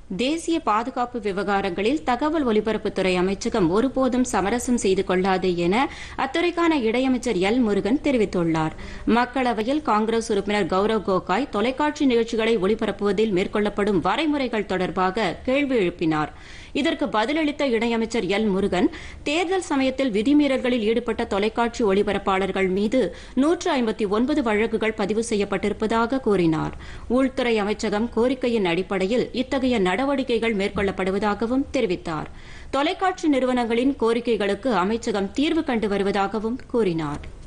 தேசிய பாதுகாப்பு விவகாரங்களில் தகவல் ஒலிபரப்புத்துறை அமைச்சகம் ஒருபோதும் சமரசம் செய்து கொள்ளாது என அத்துறைக்கான இடையமைச்சர் எல் முருகன் தெரிவித்துள்ளார் மக்களவையில் காங்கிரஸ் உறுப்பினர் கௌரவ் கோகாய் தொலைக்காட்சி நிகழ்ச்சிகளை ஒளிபரப்புவதில் மேற்கொள்ளப்படும் வரைமுறைகள் தொடர்பாக கேள்வி எழுப்பினார் இதற்கு பதிலளித்த இணையமைச்சர் எல் முருகன் தேர்தல் சமயத்தில் விதிமீறல்களில் ஈடுபட்ட தொலைக்காட்சி ஒளிபரப்பாளர்கள் மீது நூற்று ஐம்பத்தி ஒன்பது வழக்குகள் பதிவு செய்யப்பட்டிருப்பதாக கூறினார் உள்துறை அமைச்சகம் கோரிக்கையின் அடிப்படையில் இத்தகைய நடவடிக்கைகள் மேற்கொள்ளப்படுவதாகவும் தெரிவித்தார் தொலைக்காட்சி நிறுவனங்களின் கோரிக்கைகளுக்கு அமைச்சகம் தீர்வு கண்டு வருவதாகவும் கூறினார்